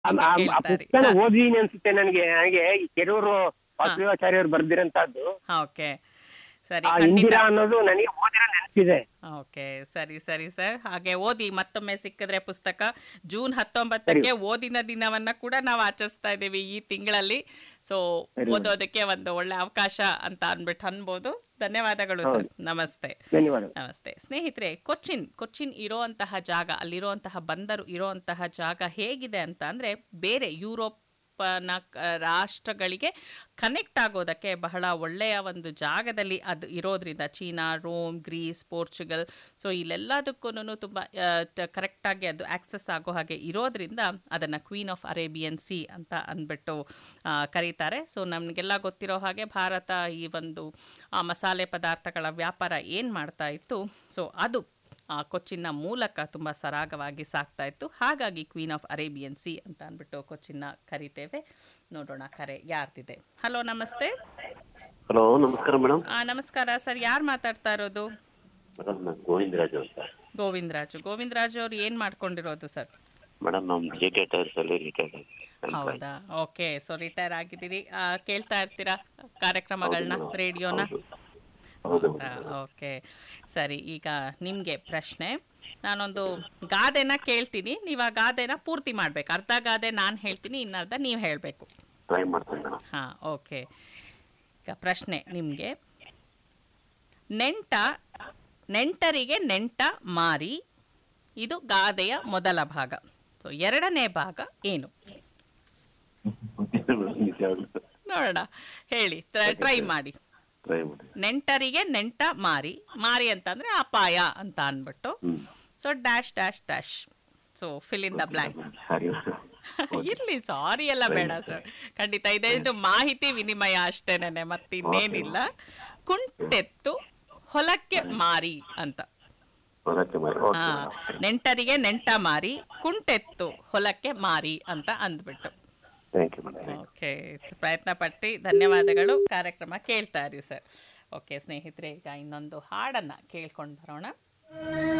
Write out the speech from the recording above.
ಆ- ಆ- ಆ ಕೇಳ್ತಾರೆ ಪುಸ್ತಕನ ಓದಿದೀನಿ ಅನ್ಸುತ್ತೆ ನನಗೆ ನನಗೆ ಈ ಕೆರೂರು ವಾಸುದೇವಾಚಾರ್ಯರು ಬರ್ದಿರಂತದ್ದು ಓಕೆ ಸರಿ ಆ ಖಂಡಿತ ಇಂದಿರಾ ಅನ್ನೋದು ನನಗೆ ಓದಿರೋ ನೆನಪಿದೆ ಓಕೆ ಸರಿ ಸರಿ ಸರ್ ಹಾಗೆ ಓದಿ ಮತ್ತೊಮ್ಮೆ ಸಿಕ್ಕಿದ್ರೆ ಪುಸ್ತಕ ಜೂನ್ ಹತ್ತೊಂಬತ್ತಕ್ಕೆ ಓದಿನ ದಿನವನ್ನ ಕೂಡ ನಾವು ಆಚರಿಸ್ತಾ ಇದ್ದೀವಿ ಈ ತಿಂಗಳಲ್ಲಿ ಸೊ ಓದೋದಕ್ಕೆ ಒಂದು ಒಳ್ಳೆ ಅವಕಾಶ ಅಂತ ಅನ್ಬಿಟ್ಟು ಅನ್ಬೋದು ಧನ್ಯವಾದಗಳು ಸರ್ ನಮಸ್ತೆ ಧನ್ಯವಾದಗಳು ನಮಸ್ತೆ ಸ್ನೇಹಿತರೆ ಕೊಚ್ಚಿನ್ ಕೊಚ್ಚಿನ್ ಇರೋಂತಹ ಜಾಗ ಅಲ್ಲಿರುವಂತಹ ಬಂದರು ಇರೋಂತಹ ಜಾಗ ಹೇಗಿದೆ ಅಂತ ಅಂದರೆ ಬೇರೆ ಯುರೋಪ್ನ ಕ- ರಾಷ್ಟ್ರಗಳಿಗೆ ಕನೆಕ್ಟ್ ಆಗೋದಕ್ಕೆ ಬಹಳ ಒಳ್ಳೆಯ ಒಂದು ಜಾಗದಲ್ಲಿ ಅದು ಇರೋದ್ರಿಂದ China Rome Greece Portugal so ಇಲ್ಲೆಲ್ಲದಕ್ಕೂ ತುಂಬ ಕರೆಕ್ಟಾಗಿ ಅದು ಆಕ್ಸೆಸ್ ಆಗೋ ಹಾಗೆ ಇರೋದ್ರಿಂದ ಅದನ್ನು ಕ್ವೀನ್ ಆಫ್ ಅರೇಬಿಯನ್ ಸಿ ಅಂತ ಅಂದ್ಬಿಟ್ಟು ಆ, ಕರೀತಾರೆ ಸೊ ನಮಗೆಲ್ಲ ಗೊತ್ತಿರೋ ಹಾಗೆ ಭಾರತ ಈ ಒಂದು ಆ, ಮಸಾಲೆ ಪದಾರ್ಥಗಳ ವ್ಯಾಪಾರ ಏನು ಮಾಡ್ತಾ ಇತ್ತು ಸೊ ಅದು ಆ ಕೊಚ್ಚಿನ ಮೂಲಕ ತುಂಬ ಸರಾಗವಾಗಿ ಸಾಗ್ತಾ ಇತ್ತು ಹಾಗಾಗಿ ಕ್ವೀನ್ ಆಫ್ ಅರೇಬಿಯನ್ ಸಿ ಅಂತ ಅಂದ್ಬಿಟ್ಟು ಕೊಚ್ಚಿನ ಕರಿತೇವೆ ನೋಡೋಣ ಕರೆ ಯಾರ್ದಿದೆ ಹಲೋ ನಮಸ್ತೆ ಹಲೋ ನಮಸ್ಕಾರ ಮೇಡಮ್ ಆ, ನಮಸ್ಕಾರ ಸರ್ ಯಾರು ಮಾತಾಡ್ತಾ ಇರೋದು ಮೇಡಮ್ ನಾನು ಗೋವಿಂದರಾಜ್ ಅಂತ ಗೋವಿಂದರಾಜು ಗೋವಿಂದರಾಜು ಅವ್ರು ಏನು ಮಾಡ್ಕೊಂಡಿರೋದು ಸರ್ ಮೇಡಮ್ ನಮ್ಮ ಜೆ ಕೆ ಟೈರ್ಸ್ ಅಲ್ಲಿ ರಿಟೈರ್ಡ್ ಹೌದಾ ಓಕೆ ಸೊ ರಿಟೈರ್ ಆಗಿದ್ದೀರಿ ಆ, ಕೇಳ್ತಾ ಇರ್ತೀರಾ ಕಾರ್ಯಕ್ರಮಗಳನ್ನ ರೇಡಿಯೋನ ಹೌದು ಓಕೆ ಸರಿ ಈಗ ನಿಮಗೆ ಪ್ರಶ್ನೆ ನಾನೊಂದು ಗಾದೆನ ಕೇಳ್ತೀನಿ ನೀವು ಆ ಗಾದೆನ ಪೂರ್ತಿ ಮಾಡ್ಬೇಕು ಅರ್ಧ ಗಾದೆ ನಾನು ಹೇಳ್ತೀನಿ ಇನ್ನರ್ಧ ನೀವು ಹೇಳಬೇಕು ಟ್ರೈ ಮಾಡ್ತೀನಿ ಮೇಡಮ್ ಹಾಂ ಓಕೆ ಈಗ ಪ್ರಶ್ನೆ ನಿಮಗೆ ನೆಂಟ ನೆಂಟರಿಗೆ ನೆಂಟ ಮಾರಿ ಇದು ಗಾದೆಯ ಮೊದಲ ಭಾಗ ಸೊ ಎರಡನೇ ಭಾಗ ಏನು ನೋಡೋಣ ಹೇಳಿ ಟ್ರೈ ಮಾಡಿ ಟ್ರೈ ಮಾಡಿ ನೆಂಟರಿಗೆ ನೆಂಟ ಮಾರಿ ಮಾರಿ ಅಂತಂದ್ರೆ ಅಪಾಯ ಅಂತ ಅಂದ್ಬಿಟ್ಟು hmm so dash dash dash so fill in the blanks ಸರಿ ಇರ್ಲಿ ಸಾರಿ ಎಲ್ಲ ಬೇಡ ಸರ್ ಖಂಡಿತ ಇದೆ ಇದು ಮಾಹಿತಿ ವಿನಿಮಯ ಅಷ್ಟೇನೆ ಮತ್ತಿನ್ನೇನಿಲ್ಲ ಕುಂಟೆತ್ತು ಹೊಲಕ್ಕೆ ಮಾರಿ ಅಂತ ಹೊರಕ್ಕೆ ಮಾಡಿ ಹಾ ಓಕೆ ನೆಂಟರಿಗೆ ನೆಂಟ ಮಾರಿ ಕುಂಟೆತ್ತು ಹೊಲಕ್ಕೆ ಮಾರಿ ಅಂತ ಅಂದ್ಬಿಟ್ಟು ಥ್ಯಾಂಕ್ ಯು ಮೇಡಮ್ ಓಕೆ ಪ್ರಯತ್ನ ಪಟ್ಟಿ ಧನ್ಯವಾದಗಳು ಕಾರ್ಯಕ್ರಮ ಕೇಳ್ತಾ ಇರಿ ಸರ್ ಓಕೆ ಸ್ನೇಹಿತರೆ ಈಗ ಇನ್ನೊಂದು ಹಾಡನ್ನ ಕೇಳ್ಕೊಂಡು ಬರೋಣ